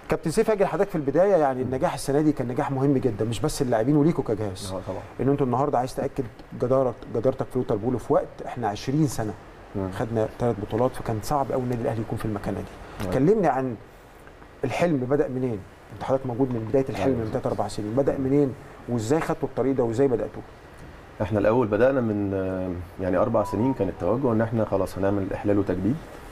كابتن سيف اجي لحضرتك في البدايه يعني النجاح السنه دي كان نجاح مهم جدا مش بس اللاعبين وليكوا كجهاز اه طبعا ان انتوا النهارده عايز تاكد جدارة جدارتك في لوتر بول في وقت احنا 20 سنه مم. خدنا ثلاث بطولات فكان صعب قوي النادي الاهلي يكون في المكانه دي أيوة. كلمني عن الحلم بدا منين انت حضرتك موجود من بدايه الحلم أيوة. من ثلاث اربع سنين بدا منين وازاي خدتوا الطريق ده وازاي بداتوه احنا الاول بدانا من آه، يعني اربع سنين كان التوجه ان احنا خلاص هنعمل احلال وتجديد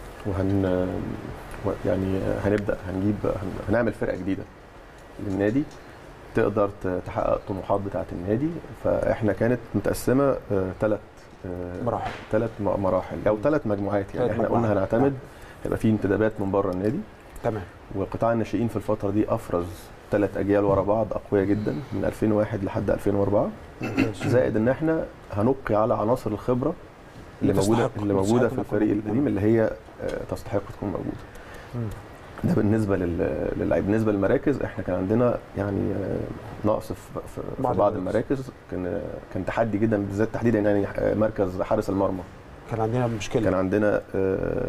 وهن آه، يعني آه، هنبدا هنجيب هن- هنعمل فرقه جديده للنادي تقدر ت- تحقق الطموحات بتاعه النادي فاحنا كانت متقسمه ثلاث مراحل ثلاث مراحل او ثلاث مجموعات يعني ثلاث احنا قلنا مجموعات. هنعتمد هيبقى في انتدابات من بره النادي تمام وقطاع الناشئين في الفتره دي افرز ثلاث اجيال ورا بعض اقوياء جدا من 2001 لحد 2004 زائد ان احنا هنبقي على عناصر الخبره اللي اللي موجوده تستحق- اللي موجوده في تستحق الفريق تكون القديم اللي هي آه، تستحق تكون موجوده مم. ده بالنسبه لل- للعيب بالنسبه للمراكز احنا كان عندنا يعني آه، نقص في في- في بعض بعض المراكز. المراكز كان آه، كان تحدي جدا بالذات تحديدا يعني آه، مركز حارس المرمى كان عندنا مشكله كان عندنا آه،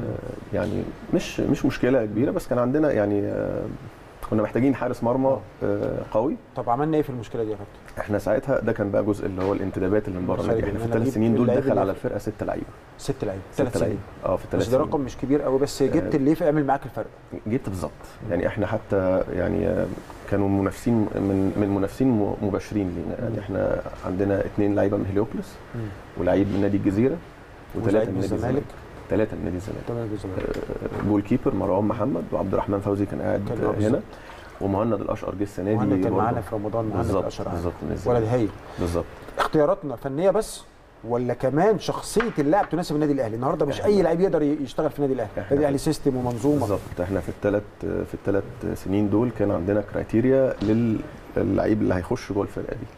يعني مش مش مشكله كبيره بس كان عندنا يعني آه، كنا محتاجين حارس مرمى آه، قوي طب عملنا ايه في المشكله دي يا كابتن احنا ساعتها ده كان بقى جزء اللي هو الانتدابات اللي من بره خارج النادي احنا في إن أنا الثلاث أجيب سنين دول اللعيب دخل اللي على ياخد- الفرقه ست لعيبه ست لعيبه ست ثلاث سنين لعيبه اه في الثلاث بس ده سنين رقم مش كبير قوي بس جبت اللي يعمل معاك الفرق جبت بالظبط يعني احنا حتى يعني آه، كانوا منافسين من من منافسين م- مباشرين لينا يعني احنا عندنا اثنين لعيبه من هليوبلس ولعيب من نادي الجزيره وثلاثه ولعيب من من نادي الزمالك. الزمالك ثلاثه من نادي الزمالك تمام بالظبط آه، جول كيبر مروان محمد وعبد الرحمن فوزي كان قاعد كان آه، بالظبط. هنا ومهند الاشقر جه السنه دي مهند كان برضه. معانا في رمضان مهند بالظبط الاشهر بالظبط من الزمالك. ولد هايل بالظبط اختياراتنا فنيه بس ولا كمان شخصيه اللاعب تناسب النادي الاهلي النهارده مش إحنا- اي لعيب يقدر يشتغل في النادي الاهلي إحنا- النادي الاهلي سيستم ومنظومه بالظبط احنا في الثلاث في الثلاث سنين دول كان عندنا كرايتيريا للعيب اللي هيخش جوه الفرقه دي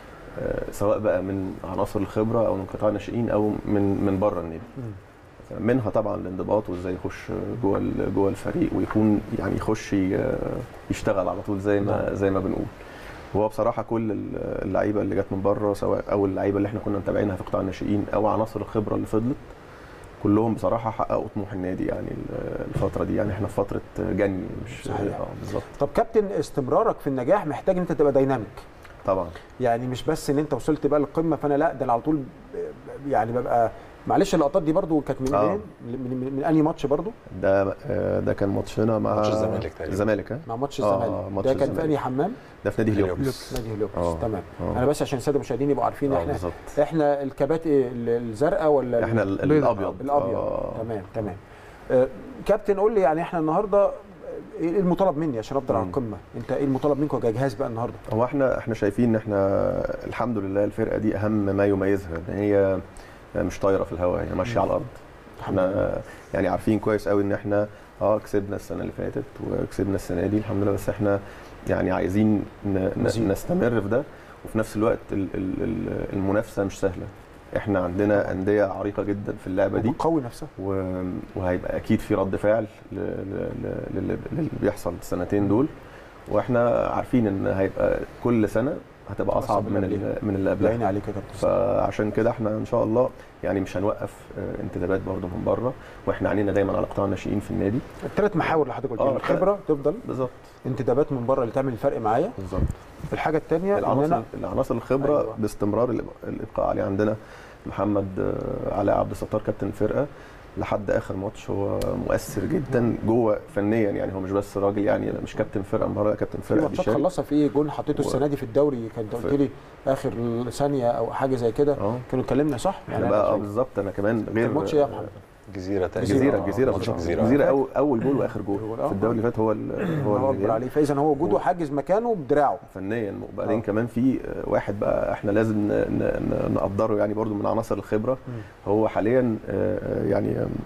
آه، سواء بقى من عناصر الخبره او من قطاع الناشئين او من من بره النادي مم. منها طبعا الانضباط وازاي يخش جوه ال- جوه الفريق ويكون يعني يخش ي- يشتغل على طول زي ما زي ما بنقول هو بصراحه كل ال- اللعيبه اللي جت من بره سواء او اللعيبه اللي احنا كنا متابعينها في قطاع الناشئين او عناصر الخبره اللي فضلت كلهم بصراحه حققوا طموح النادي يعني ال- الفتره دي يعني احنا في فتره جني مش صحيح. اه بالظبط طب كابتن استمرارك في النجاح محتاج ان انت تبقى دايناميك طبعا يعني مش بس ان انت وصلت بقى للقمه فانا لا ده انا على طول ب- يعني ببقى معلش اللقطات دي برضو كانت من آه. منين؟ من, من, من انهي ماتش برضو؟ ده آه، ده كان ماتشنا مع ماتش الزمالك تقريبا. الزمالك ها؟ مع ماتش آه، الزمالك ماتش ده كان في الزمالك. انهي حمام؟ ده في نادي هليوبلس. هليوبلس نادي هليوبلس آه. تمام آه. انا بس عشان الساده المشاهدين يبقوا عارفين اه احنا بالظبط احنا الكبات ايه ال- الزرقاء ولا احنا ال- البيضاء؟ الابيض الابيض آه. تمام تمام آه، كابتن قول لي يعني احنا النهارده ايه المطالب مني عشان افضل على مم. القمه انت ايه المطالب منكم كجهاز بقى النهارده هو احنا احنا شايفين ان احنا الحمد لله الفرقه دي اهم ما يميزها ان هي مش طايره في الهواء هي ماشيه على الارض الحمد لله احنا يعني عارفين كويس قوي ان احنا اه كسبنا السنه اللي فاتت وكسبنا السنه دي الحمد لله بس احنا يعني عايزين ن- مزيد. ن- نستمر في ده وفي نفس الوقت ال- ال- ال- المنافسه مش سهله احنا عندنا انديه عريقه جدا في اللعبه دي وبتقوي نفسها و- وهيبقى اكيد في رد فعل ل- ل- ل- للي للي بيحصل السنتين دول واحنا عارفين ان هيبقى كل سنه هتبقى أصعب اصعب من من اللي ال- من اللي يا قبلها عيني عليك يا كابتن فعشان كده احنا ان شاء الله يعني مش هنوقف آه، انتدابات برضه من بره واحنا عينينا دايما على قطاع الناشئين في النادي الثلاث محاور اللي حضرتك قلت آه، لي الخبره تفضل بالظبط انتدابات من بره اللي تعمل الفرق معايا بالظبط الحاجه الثانيه ان العناصر انا العناصر الخبره أيوة. أيوة. باستمرار الإب- الابقاء عليه عندنا محمد آه، علاء عبد الستار كابتن الفرقه لحد اخر ماتش هو مؤثر جدا جوه فنيا يعني هو مش بس راجل يعني مش كابتن فرقه النهارده كابتن في فرقه ماتشات بيشارك. خلصها في جون حطيته و- السنه دي في الدوري كنت قلت في- لي اخر ثانيه او حاجه زي كده اه كانوا اتكلمنا صح احنا بقى اه أنا بالظبط انا كمان غير الماتش ايه يا محمد؟ جزيره تقريبا جزيره آه، جزيره ماتش بالظبط. جزيره جزيره اول اول جول واخر جول جول، آه. في الدوري اللي فات هو ال- هو هو اكبر اللي عليه فاذا هو وجوده حاجز مكانه بدراعه فنيا وبعدين آه. كمان في واحد بقى احنا لازم ن- ن- نقدره يعني برضو من عناصر الخبره هو حاليا آه، يعني آم،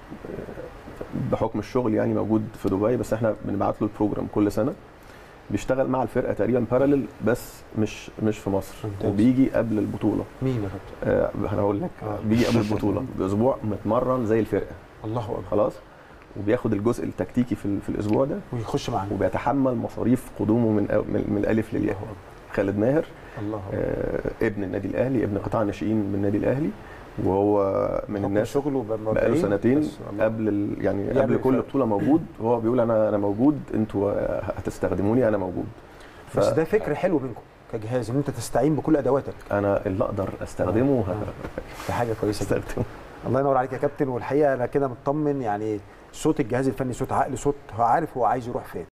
آه، بحكم الشغل يعني موجود في دبي بس احنا بنبعت له البروجرام كل سنه بيشتغل مع الفرقه تقريبا باراليل بس مش مش في مصر ممتاز. وبيجي قبل البطوله مين يا كابتن؟ آه، انا هقول لك آه. بيجي قبل البطوله باسبوع متمرن زي الفرقه الله اكبر خلاص وبياخد الجزء التكتيكي في, ال- في الاسبوع ده ويخش معانا وبيتحمل مصاريف قدومه من أو- من, من الالف للياء خالد ماهر الله اكبر آه، ابن النادي الاهلي ابن قطاع الناشئين من النادي الاهلي وهو من حكم الناس شغله بقى بقاله سنتين بس الله. قبل ال... يعني يعمل قبل كل فرق. بطوله موجود هو بيقول انا انا موجود انتوا هتستخدموني انا موجود ف... بس ده فكر حلو منكم كجهاز ان انت تستعين بكل ادواتك انا اللي اقدر استخدمه آه. دي حاجه كويسه جدا هستخدمه الله ينور عليك يا كابتن والحقيقه انا كده مطمن يعني صوت الجهاز الفني صوت عقل صوت هو عارف هو عايز يروح فين